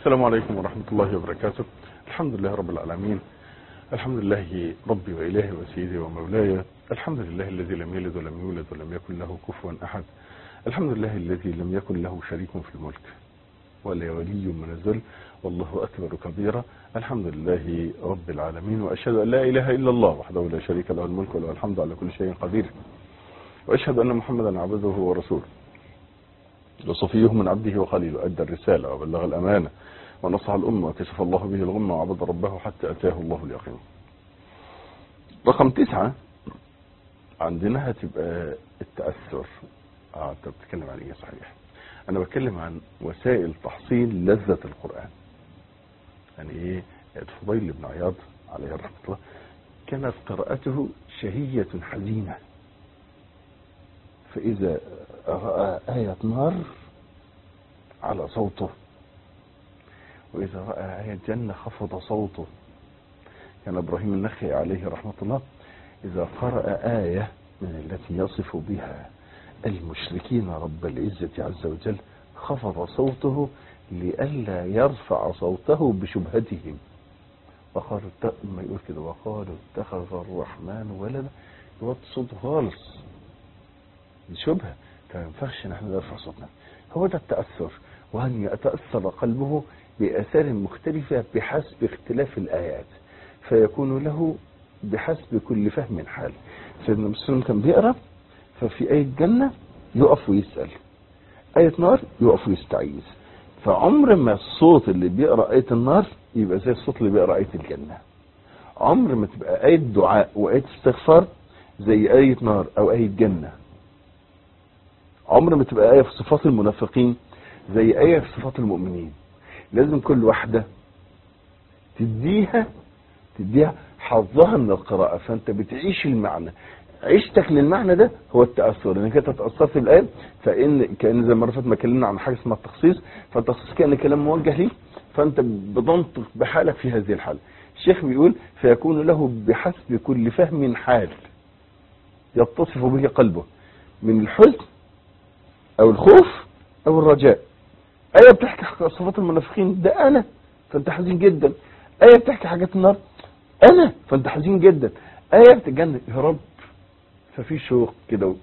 السلام عليكم ورحمة الله وبركاته الحمد لله رب العالمين الحمد لله ربي وإلهي وسيدي ومولاي الحمد لله الذي لم يلد ولم يولد ولم يكن له كفوا أحد الحمد لله الذي لم يكن له شريك في الملك ولا ولي من الذل والله أكبر كبيرا الحمد لله رب العالمين وأشهد أن لا إله إلا الله وحده لا شريك له الملك وله الحمد على كل شيء قدير وأشهد أن محمدا عبده ورسوله وصفيه من عبده وخليله أدى الرسالة وبلغ الأمانة ونصح الأمة وكشف الله به الغمة وعبد ربه حتى أتاه الله اليقين رقم تسعة عندنا هتبقى التأثر اه انت بتتكلم عن ايه صحيح انا بتكلم عن وسائل تحصيل لذة القرآن يعني ايه الفضيل بن عياض عليه رحمة الله كانت قراءته شهية حزينة فإذا رأى آية نار على صوته وإذا رأى آية جنة خفض صوته كان إبراهيم النخعي عليه رحمة الله إذا قرأ آية من التي يصف بها المشركين رب العزة عز وجل خفض صوته لئلا يرفع صوته بشبهتهم وقالوا ما يقول كده وقالوا اتخذ الرحمن ولدا يوطي صوته خالص دي شبهه ما ينفعش ان احنا نرفع صوتنا هو ده التاثر وان يتاثر قلبه باثار مختلفه بحسب اختلاف الايات فيكون له بحسب كل فهم حال سيدنا مسلم كان بيقرا ففي آية جنة يقف ويسأل آية نار يقف ويستعيذ فعمر ما الصوت اللي بيقرأ آية النار يبقى زي الصوت اللي بيقرأ آية الجنة عمر ما تبقى آية دعاء وآية استغفار زي آية نار أو آية جنة عمر ما تبقى آية في صفات المنافقين زي آية في صفات المؤمنين لازم كل واحدة تديها تديها حظها من القراءة فأنت بتعيش المعنى عيشتك للمعنى ده هو التأثر انك انت تأثرت بالآية فإن كان زي ما رفت ما اتكلمنا عن حاجة اسمها التخصيص فالتخصيص كان كلام موجه ليك فأنت بتنطق بحالك في هذه الحالة الشيخ بيقول فيكون له بحسب كل فهم حال يتصف به قلبه من الحزن أو الخوف أو الرجاء آية بتحكي صفات المنافقين ده أنا فأنت حزين جدا آية بتحكي حاجات النار أنا فأنت حزين جدا آية بتتجنن يا رب ففي شوق كده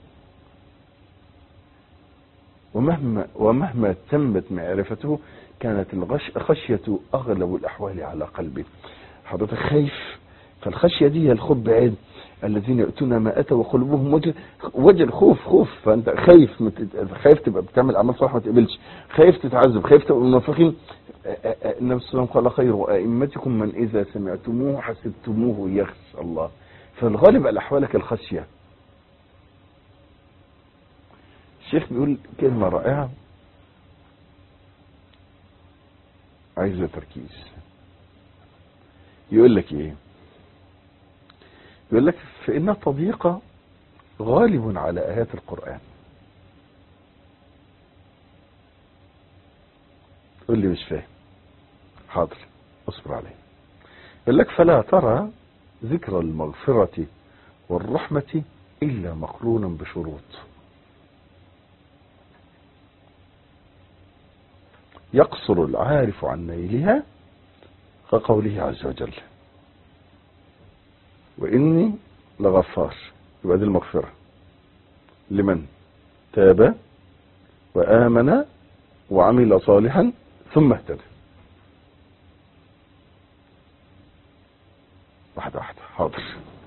ومهما ومهما تمت معرفته كانت الخشية أغلب الأحوال على قلبه حضرتك خايف فالخشية دي هي الخوف بعين الذين يأتون ما أتى وقلوبهم وجل, وجل خوف خوف فأنت خايف مت... خايف تبقى بتعمل أعمال صالحة ما تقبلش خايف تتعذب خايف تبقى منافقين النبي صلى الله عليه وسلم قال خير أئمتكم من إذا سمعتموه حسبتموه يخشى الله فالغالب على أحوالك الخشية الشيخ بيقول كلمة رائعة عايزة تركيز يقول لك ايه يقول لك فإن التضييق غالب على آيات القرآن تقول لي مش فاهم حاضر اصبر عليه يقول لك فلا ترى ذكر المغفرة والرحمة إلا مقرونا بشروط يقصر العارف عن نيلها كقوله عز وجل وإني لغفار يبقى دي المغفرة لمن تاب وآمن وعمل صالحا ثم اهتدى واحدة واحدة حاضر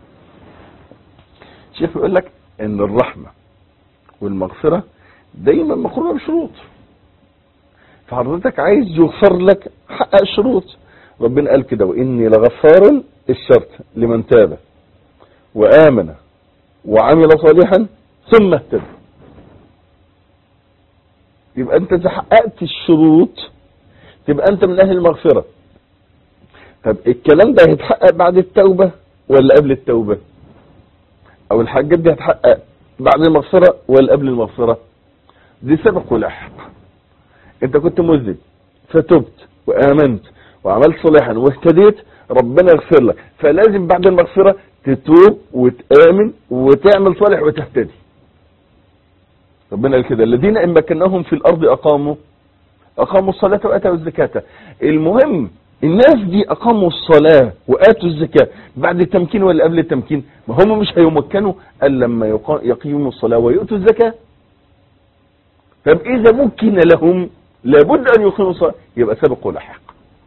الشيخ بيقول لك ان الرحمة والمغفرة دايما مقرونة بشروط فحضرتك عايز يغفر لك حقق الشروط ربنا قال كده واني لغفار الشرط لمن تاب وامن وعمل صالحا ثم اهتدى يبقى انت اذا حققت الشروط تبقى انت من اهل المغفره طب الكلام ده هيتحقق بعد التوبة ولا قبل التوبة او الحاجات دي هتحقق بعد المغفرة ولا قبل المغفرة دي سبق ولاحق انت كنت مذنب فتبت وامنت وعملت صالحا واهتديت ربنا يغفر لك فلازم بعد المغفرة تتوب وتآمن وتعمل صالح وتهتدي ربنا قال كده الذين ان مكناهم في الارض اقاموا اقاموا الصلاة واتوا الزكاة المهم الناس دي اقاموا الصلاة واتوا الزكاة بعد التمكين ولا قبل التمكين ما هم مش هيمكنوا الا لما يقا- يقيموا الصلاة ويؤتوا الزكاة طب اذا مكن لهم لابد ان يقيموا الصلاة يبقى سبق ولحق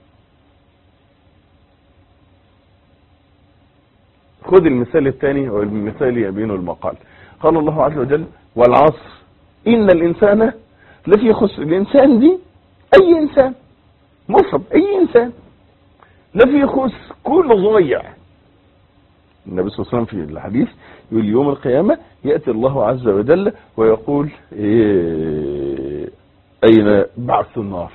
خذ المثال الثاني والمثال يبين المقال قال الله عز وجل والعصر ان الانسان لفي خسر الانسان دي اي انسان مصب اي انسان لفي خسر كله ضايع النبي صلى الله عليه وسلم في الحديث يقول يوم القيامة يأتي الله عز وجل ويقول إيه أين بعث النار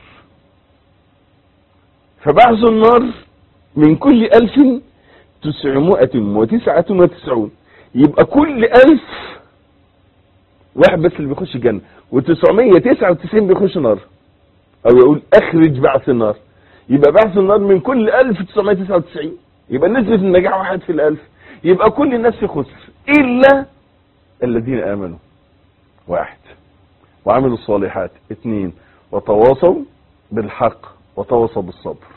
فبعث النار من كل ألف تسعمائة وتسعة وتسعون يبقى كل ألف واحد بس اللي بيخش جنة وتسعمية تسعة وتسعين بيخش نار أو يقول أخرج بعث النار يبقى بعث النار من كل ألف تسعمية تسعة وتسعين يبقى نسبة النجاح واحد في الألف يبقى كل الناس في خسر إلا الذين آمنوا واحد وعملوا الصالحات اثنين وتواصوا بالحق وتواصوا بالصبر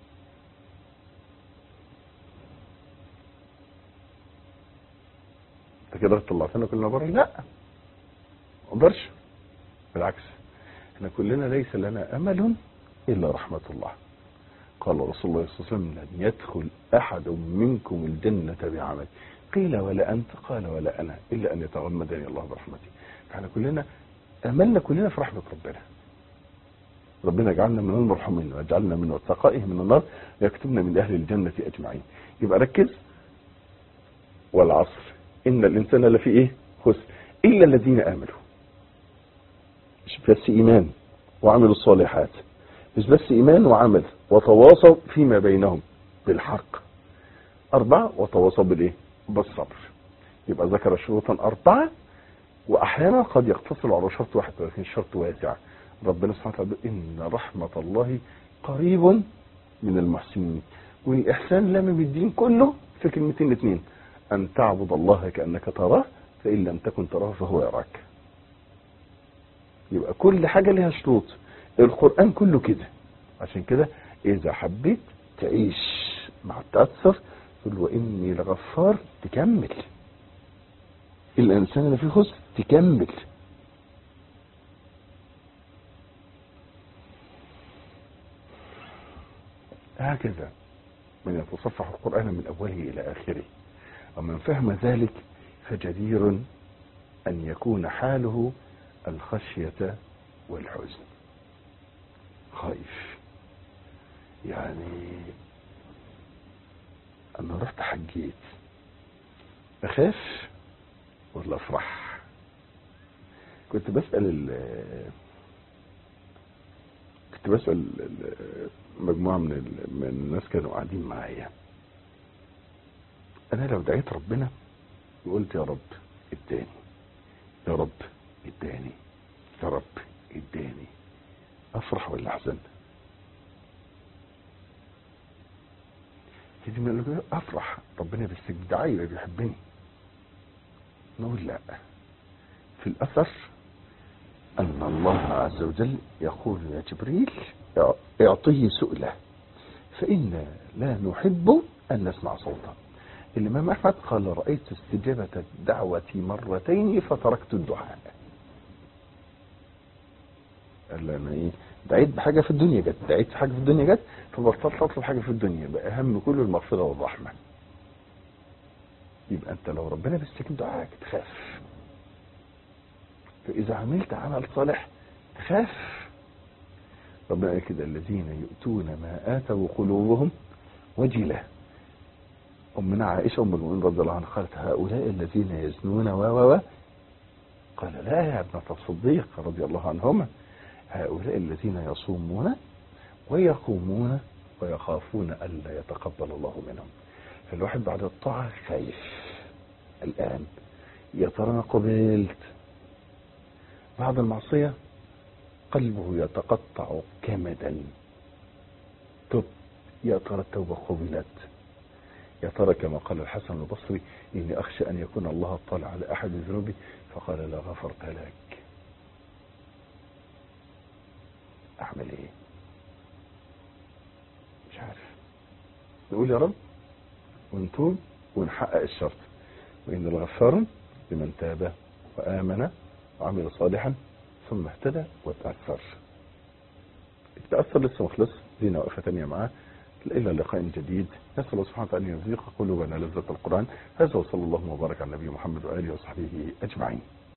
انت كده طلعتنا كلنا بره لا ما اقدرش بالعكس احنا كلنا ليس لنا امل الا رحمه الله قال رسول الله صلى الله عليه وسلم لن يدخل احد منكم الجنه بعمل قيل ولا انت قال ولا انا الا ان يتغمدني الله برحمته فاحنا كلنا املنا كلنا في رحمه ربنا ربنا يجعلنا من المرحومين ويجعلنا من وثقائه من النار ويكتبنا من اهل الجنه اجمعين يبقى ركز والعصر ان الانسان لفي ايه خسر الا الذين امنوا مش بس ايمان وعملوا الصالحات مش بس ايمان وعمل وتواصوا فيما بينهم بالحق اربعه وتواصوا بالايه بالصبر يبقى ذكر شروطا اربعه واحيانا قد يقتصر على شرط واحد ولكن شرط واسع ربنا سبحانه وتعالى بيقول ان رحمه الله قريب من المحسنين والاحسان لم الدين كله في كلمتين اثنين أن تعبد الله كأنك تراه فإن لم تكن تراه فهو يراك يبقى كل حاجة لها شروط القرآن كله كده عشان كده إذا حبيت تعيش مع التأثر تقول وإني لغفار تكمل الإنسان اللي فيه خسر تكمل هكذا من يتصفح القرآن من أوله إلى آخره ومن فهم ذلك فجدير أن يكون حاله الخشية والحزن خايف يعني أنا رحت حجيت أخاف ولا أفرح كنت بسأل ال كنت بسأل مجموعة من ال- من الناس كانوا قاعدين معايا انا لو دعيت ربنا وقلت يا رب اداني يا رب اداني يا رب اداني افرح ولا احزن يجي من يقول افرح ربنا بيستجيب دعائي يبقى بيحبني نقول لا في الاثر ان الله عز وجل يقول يا جبريل اعطيه سؤله فإنا لا نحب أن نسمع صوته الإمام أحمد قال رأيت استجابة الدعوة مرتين فتركت الدعاء قال لي أنا إيه دعيت بحاجة في الدنيا جت دعيت حاجة في الدنيا جت فبطلت أطلب حاجة في الدنيا بقى أهم كله المغفرة والرحمة يبقى أنت لو ربنا بيستجيب دعائك تخاف فإذا عملت عمل صالح تخاف ربنا قال كده الذين يؤتون ما آتوا قلوبهم وجلة أمنا عائشة أم المؤمنين رضي الله عنها قالت هؤلاء الذين يزنون و و و قال لا يا ابنة الصديق رضي الله عنهما هؤلاء الذين يصومون ويقومون ويخافون ألا يتقبل الله منهم فالواحد بعد الطاعة خايف الآن يا ترى أنا قبلت بعد المعصية قلبه يتقطع كمدا تب يا ترى التوبة قبلت يا ترى كما قال الحسن البصري إني أخشى أن يكون الله اطلع على أحد ذنوبي فقال لا غفرت لك اعمل ايه مش عارف نقول يا رب ونتوب ونحقق الشرط وإن الغفار لمن تاب وآمن وعمل صالحا ثم اهتدى وتأثر التأثر لسه مخلص لينا وقفة تانية معاه إلى لقاء جديد نسأل الله سبحانه وتعالى أن يرزق قلوبنا لذة القرآن هذا وصلى الله وبارك على النبي محمد وآله وصحبه أجمعين